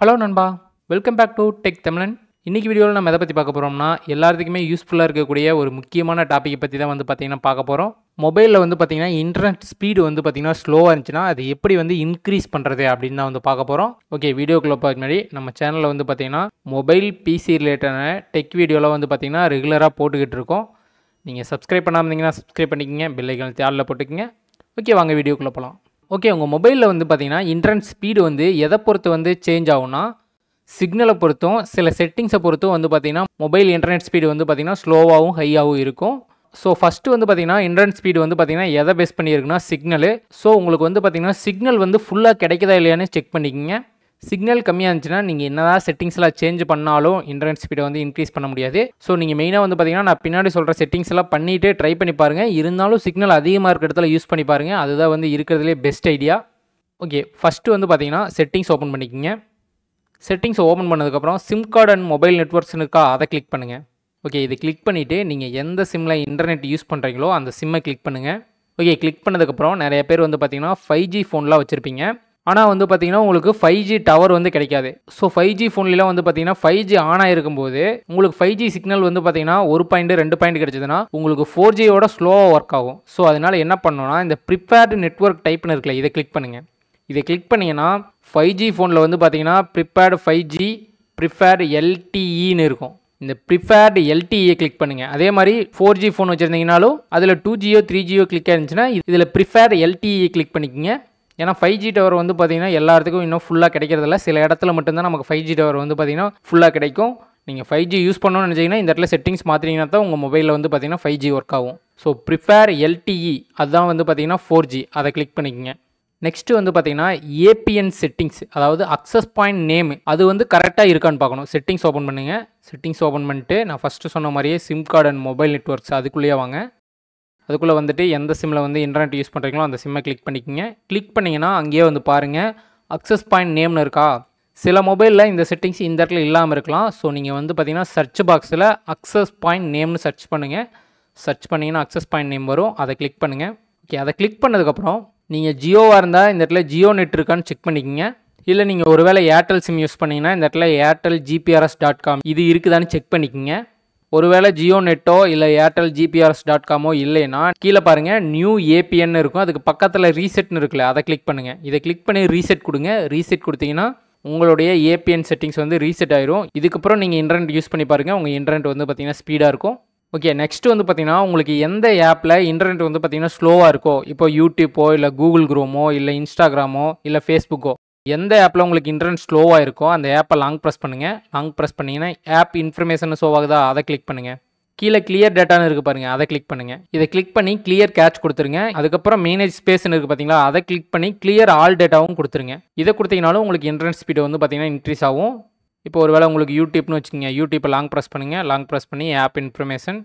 hello நண்பா welcome back to tech தமிழன் இன்றைக்கி வீடியோவில் நம்ம எதை பற்றி பார்க்க போகிறோம்னா எல்லாத்துக்குமே யூஸ்ஃபுல்லாக இருக்கக்கூடிய ஒரு முக்கியமான டாப்பிக்கை பற்றி தான் வந்து பார்த்திங்கன்னா பார்க்க போகிறோம் மொபைலில் வந்து பார்த்திங்கன்னா இன்டர்நெட் ஸ்பீடு வந்து பார்த்திங்கன்னா ஸ்லோவாக இருந்துச்சுன்னா அது எப்படி வந்து இன்க்ரீஸ் பண்ணுறது அப்படின்னு தான் வந்து பார்க்க போகிறோம் ஓகே வீடியோக்குள்ளே பார்க்க முன்னாடி நம்ம சேனலில் வந்து பார்த்திங்கன்னா மொபைல் பிசி ரிலேட்டடான டெக் வீடியோலாம் வந்து பார்த்திங்கன்னா ரெகுலராக போட்டுக்கிட்டு இருக்கோம் நீங்கள் சப்ஸ்கிரைப் பண்ணாமல் இருந்தீங்கன்னா சப்ஸ்கிரைப் பண்ணிக்கங்க பெல்லைக்கன் தேலில் போட்டுக்கங்க ஓகே வாங்க வீடியோக்குள்ளே போகலாம் ஓகே உங்கள் மொபைலில் வந்து பார்த்தீங்கன்னா இன்டர்நெட் ஸ்பீடு வந்து எதை பொறுத்து வந்து சேஞ்ச் ஆகும்னா சிக்னலை பொறுத்தும் சில செட்டிங்ஸை பொறுத்தும் வந்து பார்த்தீங்கன்னா மொபைல் இன்டர்நெட் ஸ்பீடு வந்து பார்த்தீங்கன்னா ஸ்லோவாகவும் ஹையாகவும் இருக்கும் ஸோ ஃபஸ்ட்டு வந்து பார்த்தீங்கன்னா இன்டர்நெட் ஸ்பீடு வந்து பார்த்தீங்கன்னா எதை பேஸ் பண்ணியிருக்குன்னா சிக்னலு ஸோ உங்களுக்கு வந்து பார்த்தீங்கன்னா சிக்னல் வந்து ஃபுல்லாக கிடைக்குதா இல்லையான்னு செக் பண்ணிக்கோங்க சிக்னல் கம்மியாக இருந்துச்சுன்னா நீங்கள் என்னதான் செட்டிங்ஸ்லாம் சேஞ்ச் பண்ணாலும் இன்டர்நெட் ஸ்பீடை வந்து இன்க்ரீஸ் பண்ண முடியாது ஸோ நீங்கள் மெயினாக வந்து பார்த்தீங்கன்னா நான் பின்னாடி சொல்கிற செட்டிங்ஸ் எல்லாம் பண்ணிவிட்டு ட்ரை பண்ணி பாருங்கள் இருந்தாலும் சிக்னல் அதிகமாக இருக்கிற இடத்துல யூஸ் பண்ணி பாருங்கள் அதுதான் வந்து இருக்கிறதுலே பெஸ்ட் ஐடியா ஓகே ஃபஸ்ட்டு வந்து பார்த்தீங்கன்னா செட்டிங்ஸ் ஓப்பன் பண்ணிக்கோங்க செட்டிங்ஸ் ஓப்பன் பண்ணதுக்கப்புறம் சிம் கார்டு அண்ட் மொபைல் நெட்ஒர்க்ஸ்னு இருக்கா அதை கிளிக் பண்ணுங்கள் ஓகே இது கிளிக் பண்ணிவிட்டு நீங்கள் எந்த சிம்மில் இன்டர்நெட் யூஸ் பண்ணுறீங்களோ அந்த சிம்மை கிளிக் பண்ணுங்கள் ஓகே கிளிக் பண்ணதுக்கப்புறம் நிறைய பேர் வந்து பார்த்தீங்கன்னா ஃபைவ் ஜி ஃபோன்லாம் வச்சுருப்பீங்க ஆனால் வந்து பார்த்தீங்கன்னா உங்களுக்கு ஃபைவ் ஜி டவர் வந்து கிடைக்காது ஸோ ஃபைவ் ஜி ஃபோன்லாம் வந்து பார்த்தீங்கன்னா ஃபைவ் ஜி ஆன் ஆகிருக்கும் போது உங்களுக்கு ஃபைவ் ஜி சிக்னல் வந்து பார்த்தீங்கன்னா ஒரு பாயிண்ட் ரெண்டு பாயிண்ட் கிடைச்சதுன்னா உங்களுக்கு ஃபோர் ஜியோட ஸ்லோவாக ஒர்க் ஆகும் ஸோ அதனால் என்ன பண்ணணும்னா இந்த ப்ரிப்பேர்டு நெட்ஒர்க் டைப்னு இருக்குல்ல இதை கிளிக் பண்ணுங்கள் இதை கிளிக் பண்ணிங்கன்னா ஃபைவ் ஜி ஃபோனில் வந்து பார்த்தீங்கன்னா ப்ரிப்பேர்டு ஃபைவ் ஜி ப்ரிப்பேர்டு எல்டிஇன்னு இருக்கும் இந்த ப்ரிஃபேர்டு எல்டிஏ கிளிக் பண்ணுங்கள் அதே மாதிரி ஃபோர் ஜி ஃபோன் வச்சுருந்தீங்கனாலும் அதில் two Jio three Jio click ஆயிருந்துச்சுன்னா இதில் ப்ரிஃபேர்டு எல்டிஏ கிளிக் பண்ணிக்கோங்க ஏன்னா ஃபைவ் ஜி டவர் வந்து பார்த்தீங்கன்னா எல்லா இடத்துக்கும் இன்னும் ஃபுல்லாக கிடைக்கிறதில்ல சில இடத்துல மட்டும்தான் நமக்கு ஃபைவ் ஜி டவர் வந்து பார்த்தீங்கன்னா ஃபுல்லாக கிடைக்கும் நீங்கள் ஃபைவ் ஜி யூஸ் பண்ணணும்னு நினச்சிங்கன்னா இந்த இடத்துல செட்டிங்ஸ் மாற்றிங்கன்னா தான் உங்கள் மொபைலில் வந்து பார்த்தீங்கன்னா ஃபைவ் ஜி ஒர்க் ஆகும் ஸோ ப்ரிஃபேர் எல்டிஇ அதுதான் வந்து பார்த்தீங்கன்னா ஃபோர் ஜி அதை கிளிக் பண்ணிக்கோங்க நெக்ஸ்ட்டு வந்து பார்த்தீங்கன்னா ஏபிஎன் செட்டிங்ஸ் அதாவது அக்சஸ் பாயிண்ட் நேம் அது வந்து கரெக்டாக இருக்கான்னு பார்க்கணும் செட்டிங்ஸ் ஓப்பன் பண்ணுங்கள் செட்டிங்ஸ் ஓப்பன் பண்ணிட்டு நான் ஃபஸ்ட்டு சொன்ன மாதிரியே sim card and mobile networks அதுக்குள்ளேயே வாங்க அதுக்குள்ளே வந்துட்டு எந்த சிம்மில் வந்து இன்டர்நெட் யூஸ் பண்ணுறீங்களோ அந்த சிம்மை கிளிக் பண்ணிக்கோங்க கிளிக் பண்ணிங்கன்னா அங்கேயே வந்து பாருங்கள் அக்சஸ் பாயிண்ட் நேம்னு இருக்கா சில மொபைலில் இந்த செட்டிங்ஸ் இந்த இடத்துல இல்லாமல் இருக்கலாம் ஸோ நீங்கள் வந்து பார்த்தீங்கன்னா சர்ச் பாக்ஸில் அக்சஸ் பாயிண்ட் நேம்னு சர்ச் பண்ணுங்கள் சர்ச் பண்ணிங்கன்னா அக்சஸ் பாயிண்ட் நேம் வரும் அதை கிளிக் பண்ணுங்கள் ஓகே அதை கிளிக் பண்ணதுக்கப்புறம் நீங்கள் ஜியோவாக இருந்தால் இந்த இடத்துல ஜியோ நெட் இருக்கான்னு செக் பண்ணிக்கோங்க இல்லை நீங்கள் ஒருவேளை ஏர்டெல் சிம் யூஸ் பண்ணிங்கன்னா இந்த இடத்துல ஏர்டெல் ஜிபிஆர்எஸ் டாட் காம் இது இருக்குதான்னு செக் பண்ணிக்கோங்க ஒருவேளை ஜியோ நெட்டோ இல்லை ஏர்டெல் ஜிபிஆர்எஸ் டாட் காமோ இல்லைன்னா கீழே பாருங்கள் நியூ ஏபிஎன் இருக்கும் அதுக்கு பக்கத்தில் ரீசெட்னு இருக்குல்ல அதை கிளிக் பண்ணுங்கள் இதை கிளிக் பண்ணி ரீசெட் கொடுங்க ரீசெட் கொடுத்தீங்கன்னா உங்களுடைய ஏபிஎன் செட்டிங்ஸ் வந்து ரீசெட் ஆயிரும் இதுக்கப்புறம் நீங்கள் இன்டர்நெட் யூஸ் பண்ணி பாருங்கள் உங்கள் இன்டர்நெட் வந்து பார்த்தீங்கன்னா ஸ்பீடாக இருக்கும் ஓகே நெக்ஸ்ட் வந்து பார்த்தீங்கன்னா உங்களுக்கு எந்த ஆப்பில் இன்டர்நெட் வந்து பார்த்தீங்கன்னா ஸ்லோவாக இருக்கோ இப்போ யூடியூப்போ இல்லை கூகுள் குரோமோ இல்லை இன்ஸ்டாகிராமோ இல்லை ஃபேஸ்புக்கோ எந்த ஆப்பில் உங்களுக்கு இன்டர்நெட் ஸ்லோவாக இருக்கோ அந்த ஆப்பை லாங் ப்ரெஸ் பண்ணுங்கள் லாங் ப்ரெஸ் பண்ணிங்கன்னா ஆப் இன்ஃபர்மேஷன் ஷோ ஆகுதா அதை கிளிக் பண்ணுங்கள் கீழே கிளியர் டேட்டான்னு இருக்குது பாருங்கள் அதை கிளிக் பண்ணுங்கள் இதை கிளிக் பண்ணி கிளியர் கேட்ச் கொடுத்துருங்க அதுக்கப்புறம் மேனேஜ் ஸ்பேஸ்னு இருக்குது பார்த்தீங்களா அதை கிளிக் பண்ணி கிளியர் ஆல் டேட்டாவும் கொடுத்துருங்க இதை கொடுத்தீங்கனாலும் உங்களுக்கு இன்டர்நெட் ஸ்பீடு வந்து பார்த்தீங்கன்னா இன்க்ரீஸ் ஆகும் இப்போ ஒருவேளை உங்களுக்கு யூடியூப்னு வச்சுக்கோங்க யூடியூப்பை லாங் ப்ரெஸ் பண்ணுங்கள் லாங் ப்ரெஸ் பண்ணி ஆப் இன்ஃபர்மேஷன்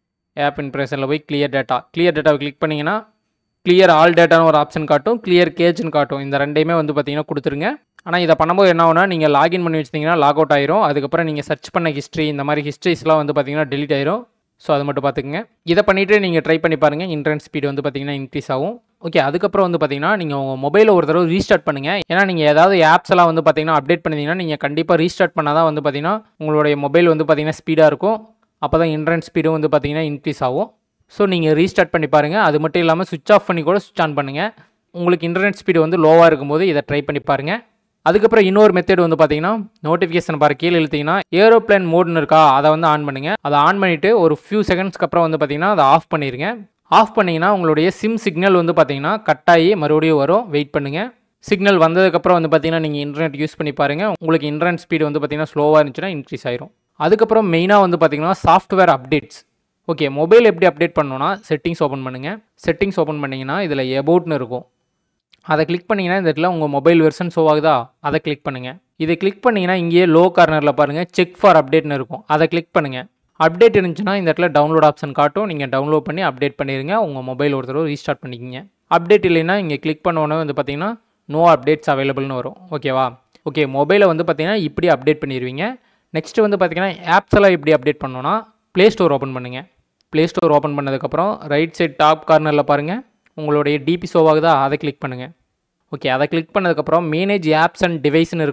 ஆப் இன்ஃபர்மேஷனில் போய் கிளியர் டேட்டா கிளியர் டேட்டாவை கிளிக் பண்ணிங்கன்னா கிளியர் ஆல் டேட்டான்னு ஒரு ஆப்ஷன் காட்டும் கிளியர் கேஜ்னு காட்டும் இந்த ரெண்டையுமே வந்து பார்த்தீங்கன்னா கொடுத்துருங்க ஆனால் இதை பண்ணும்போது என்ன ஆகுனா நீங்கள் லாகின் பண்ணி வச்சிட்டிங்கன்னா லாக் அவுட் ஆயிரும் அதுக்கப்புறம் நீங்கள் சர்ச் பண்ண ஹிஸ்ட்ரி இந்த மாதிரி ஹிஸ்ட்ரிஸ்லாம் வந்து பார்த்தீங்கன்னா டெலிட் ஆயிரும் ஸோ அது மட்டும் பார்த்துக்குங்க இதை பண்ணிவிட்டு நீங்கள் ட்ரை பண்ணி பாருங்கள் இன்டர்நெட் ஸ்பீடு வந்து பார்த்தீங்கன்னா இன்க்ரீஸ் ஆகும் ஓகே அதுக்கப்புறம் வந்து பார்த்தீங்கன்னா நீங்கள் உங்கள் மொபைலை ஒரு தடவை ரீஸ்டார்ட் பண்ணுங்கள் ஏன்னா நீங்கள் ஏதாவது ஆப்ஸ் எல்லாம் வந்து பார்த்தீங்கன்னா அப்டேட் பண்ணிங்கன்னா நீங்கள் கண்டிப்பாக ரீஸ்டார்ட் பண்ணால் தான் வந்து பார்த்தீங்கன்னா உங்களுடைய மொபைல் வந்து பார்த்தீங்கன்னா ஸ்பீடாக இருக்கும் அப்போ தான் இன்டர்நெட் ஸ்பீடும் வந்து பார்த்தீங்கன்னா இன்க்ரீஸ் ஆகும் ஸோ நீங்கள் ரீஸ்டார்ட் பண்ணி பாருங்கள் அது மட்டும் இல்லாமல் சுவிச் ஆஃப் பண்ணி கூட சுவிச் ஆன் பண்ணுங்கள் உங்களுக்கு இன்டர்நெட் ஸ்பீடு வந்து லோவாக இருக்கும்போது இதை ட்ரை பண்ணி பாருங்கள் அதுக்கப்புறம் இன்னொரு மெத்தட் வந்து பார்த்தீங்கன்னா நோட்டிஃபிகேஷன் பாரு கீழே இழுத்தீங்கன்னா ஏரோப்ளேன் மோட்னு இருக்கா அதை வந்து ஆன் பண்ணுங்கள் அதை ஆன் பண்ணிவிட்டு ஒரு ஃபியூ செகண்ட்ஸ்க்கு அப்புறம் வந்து பார்த்தீங்கன்னா அதை ஆஃப் பண்ணிடுங்க ஆஃப் பண்ணிங்கன்னா உங்களுடைய சிம் சிக்னல் வந்து பார்த்தீங்கன்னா கட் ஆகி மறுபடியும் வரும் வெயிட் பண்ணுங்கள் சிக்னல் வந்ததுக்கப்புறம் வந்து பார்த்தீங்கன்னா நீங்கள் இன்டர்நெட் யூஸ் பண்ணி பாருங்கள் உங்களுக்கு இன்டர்நெட் ஸ்பீடு வந்து பார்த்தீங்கன்னா ஸ்லோவாக இருந்துச்சுன்னா இன்க்ரீஸ் ஆயிரும் அதுக்கப்புறம் மெயினாக வந்து பார்த்தீங்கன்னா சாஃப்ட்வேர் அப்டேட்ஸ் ஓகே மொபைல் எப்படி அப்டேட் பண்ணணும்னா செட்டிங்ஸ் ஓப்பன் பண்ணுங்கள் செட்டிங்ஸ் ஓப்பன் பண்ணிங்கன்னா இதில் எபவுட்னு இருக்கும் அதை கிளிக் பண்ணிங்கன்னா இந்த இடத்துல உங்கள் மொபைல் வெர்ஷன் ஷோ ஆகுதா அதை கிளிக் பண்ணுங்கள் இதை கிளிக் பண்ணிங்கன்னா இங்கேயே லோ கார்னரில் பாருங்கள் செக் ஃபார் அப்டேட்னு இருக்கும் அதை கிளிக் பண்ணுங்கள் அப்டேட் இருந்துச்சுன்னா இந்த இடத்துல டவுன்லோட் ஆப்ஷன் காட்டும் நீங்கள் டவுன்லோட் பண்ணி அப்டேட் பண்ணிடுங்க உங்கள் மொபைல் ஒரு தடவை ரீஸ்டார்ட் பண்ணிக்கிங்க அப்டேட் இல்லைன்னா இங்கே கிளிக் பண்ண உடனே வந்து பார்த்தீங்கன்னா நோ அப்டேட்ஸ் அவைலபிள்னு வரும் ஓகேவா ஓகே மொபைலை வந்து பார்த்தீங்கன்னா இப்படி அப்டேட் பண்ணிடுவீங்க நெக்ஸ்ட்டு வந்து பார்த்தீங்கன்னா ஆப்ஸ் எல்லாம் எப்படி அப்டேட் பண்ணணும்னா ப்ளே ஸ்டோர் ஓப்பன் பண்ணுங்கள் ப்ளே ஸ்டோர் ஓப்பன் பண்ணதுக்கப்புறம் ரைட் சைட் டாப் கார்னரில் பாருங்கள் உங்களுடைய டிபி ஷோ ஆகுதா அதை கிளிக் பண்ணுங்கள் ஓகே அதை கிளிக் பண்ணதுக்கப்புறம் மேனேஜ் ஆப்ஸ் அண்ட் டிவைஸ்னு இருக்கா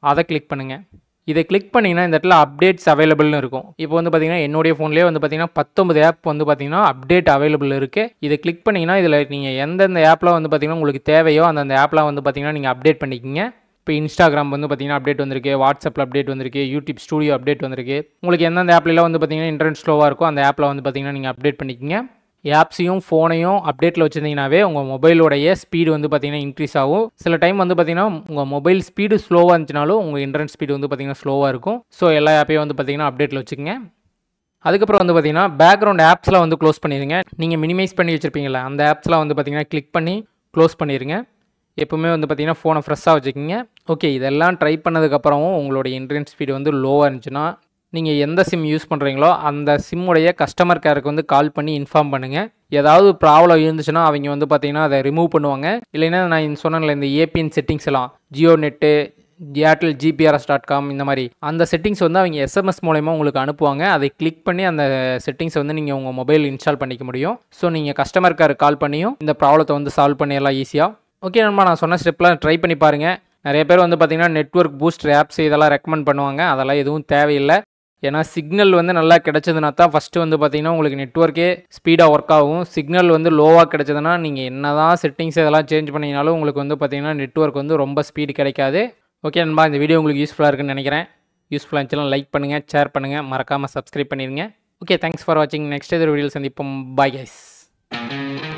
அதை கிளிக் பண்ணுங்கள் இதை கிளிக் பண்ணிங்கன்னா இந்த இடத்துல அப்டேட்ஸ் அவைலபிள்னு இருக்கும் இப்போ வந்து பார்த்தீங்கன்னா என்னுடைய ஃபோன்லேயே வந்து பார்த்தீங்கன்னா பத்தொம்பது ஆப் வந்து பார்த்தீங்கன்னா அப்டேட் அவைலபிள் இருக்குது இதை கிளிக் பண்ணிங்கன்னா இதில் நீங்கள் எந்தெந்த ஆப்பில் வந்து பார்த்தீங்கன்னா உங்களுக்கு தேவையோ அந்தந்த ஆப்லாம் வந்து பார்த்தீங்கன்னா நீங்கள் அப்டேட் பண்ணிக்கிங்க இப்போ இன்ஸ்டாகிராம் வந்து பார்த்தீங்கன்னா அப்டேட் வந்திருக்கு வாட்ஸ்அப்பில் அப்டேட் வந்திருக்கு யூடியூப் ஸ்டூடியோ அப்டேட் வந்திருக்கு உங்களுக்கு எந்தெந்த ஆப்லாம் வந்து பார்த்தீங்கன்னா இன்டர்நெட் ஸ்லோவாக இருக்கோ அந்த ஆப்பில் வந்து பார்த்தீங்கன்னா நீங்கள் அப்டேட் பண்ணிக்கிங்க ஆப்ஸையும் ஃபோனையும் அப்டேட்டில் வச்சுருந்தீங்கனாவே உங்கள் மொபைலோடைய ஸ்பீடு வந்து பார்த்தீங்கன்னா இன்க்ரீஸ் ஆகும் சில டைம் வந்து பார்த்தீங்கன்னா உங்கள் மொபைல் ஸ்பீடு ஸ்லோவாக இருந்துச்சுனாலும் உங்கள் இன்டர்நெட் ஸ்பீடு வந்து பார்த்தீங்கன்னா ஸ்லோவாக இருக்கும் ஸோ எல்லா ஆப்பையும் வந்து பார்த்தீங்கன்னா அப்டேட்டில் வச்சுக்கோங்க அதுக்கப்புறம் வந்து பார்த்தீங்கன்னா பேக்ரவுண்ட் ஆப்ஸ்லாம் வந்து க்ளோஸ் பண்ணிடுங்க நீங்கள் மினிமைஸ் பண்ணி வச்சுருப்பீங்களா அந்த ஆப்ஸ்லாம் வந்து பார்த்தீங்கன்னா கிளிக் பண்ணி க்ளோஸ் பண்ணிடுங்க எப்பவுமே வந்து பார்த்தீங்கன்னா ஃபோனை ஃப்ரெஷ்ஷாக வச்சுக்கிங்க ஓகே இதெல்லாம் ட்ரை பண்ணதுக்கப்புறமும் உங்களுடைய இன்டர்நெட் ஸ்பீடு வந்து லோவாக இருந்துச்சுன்னா நீங்கள் எந்த சிம் யூஸ் பண்ணுறீங்களோ அந்த சிம்முடைய கஸ்டமர் கேருக்கு வந்து கால் பண்ணி இன்ஃபார்ம் பண்ணுங்கள் ஏதாவது ப்ராப்ளம் இருந்துச்சுன்னா அவங்க வந்து பார்த்தீங்கன்னா அதை ரிமூவ் பண்ணுவாங்க இல்லைன்னா நான் சொன்னேன்ல இந்த ஏபிஎன் செட்டிங்ஸ் எல்லாம் Jio net Airtel GPRS dot com இந்த மாதிரி அந்த செட்டிங்ஸ் வந்து அவங்க எஸ்எம்எஸ் மூலயமா உங்களுக்கு அனுப்புவாங்க அதை கிளிக் பண்ணி அந்த செட்டிங்ஸை வந்து நீங்கள் உங்கள் மொபைல் இன்ஸ்டால் பண்ணிக்க முடியும் ஸோ நீங்கள் கஸ்டமர் கேர் கால் பண்ணியும் இந்த ப்ராப்ளத்தை வந்து சால்வ் பண்ணிடலாம் ஈஸியாக ஓகே நண்பா நான் சொன்ன ஸ்டெப்லாம் ட்ரை பண்ணி பாருங்கள் நிறைய பேர் வந்து பார்த்தீங்கன்னா நெட்ஒர்க் பூஸ்டர் ஆப்ஸ் இதெல்லாம் ரெக்கமெண்ட் பண்ணுவாங்க அதெல்லாம் எதுவும் தேவையில்லை ஏன்னா சிக்னல் வந்து நல்லா கிடச்சதுனா தான் ஃபஸ்ட்டு வந்து பார்த்தீங்கன்னா உங்களுக்கு நெட்ஒர்க்கே ஸ்பீடாக ஒர்க் ஆகும் சிக்னல் வந்து லோவாக கிடச்சதுன்னா நீங்கள் என்ன தான் செட்டிங்ஸ் இதெல்லாம் சேஞ்ச் பண்ணிங்கனாலும் உங்களுக்கு வந்து பார்த்தீங்கன்னா நெட்ஒர்க் வந்து ரொம்ப ஸ்பீடு கிடைக்காது ஓகே நண்பா இந்த வீடியோ உங்களுக்கு யூஸ்ஃபுல்லாக இருக்குன்னு நினைக்கிறேன் யூஸ்ஃபுல்லாக இருந்துச்சுன்னா லைக் பண்ணுங்கள் ஷேர் பண்ணுங்கள் மறக்காமல் சப்ஸ்கிரைப் பண்ணிடுங்க ஓகே தேங்க்ஸ் ஃபார் வாட்சிங் நெக்ஸ்ட் எதிர் வீடியோ சந்திப்போம் பாய் கைஸ்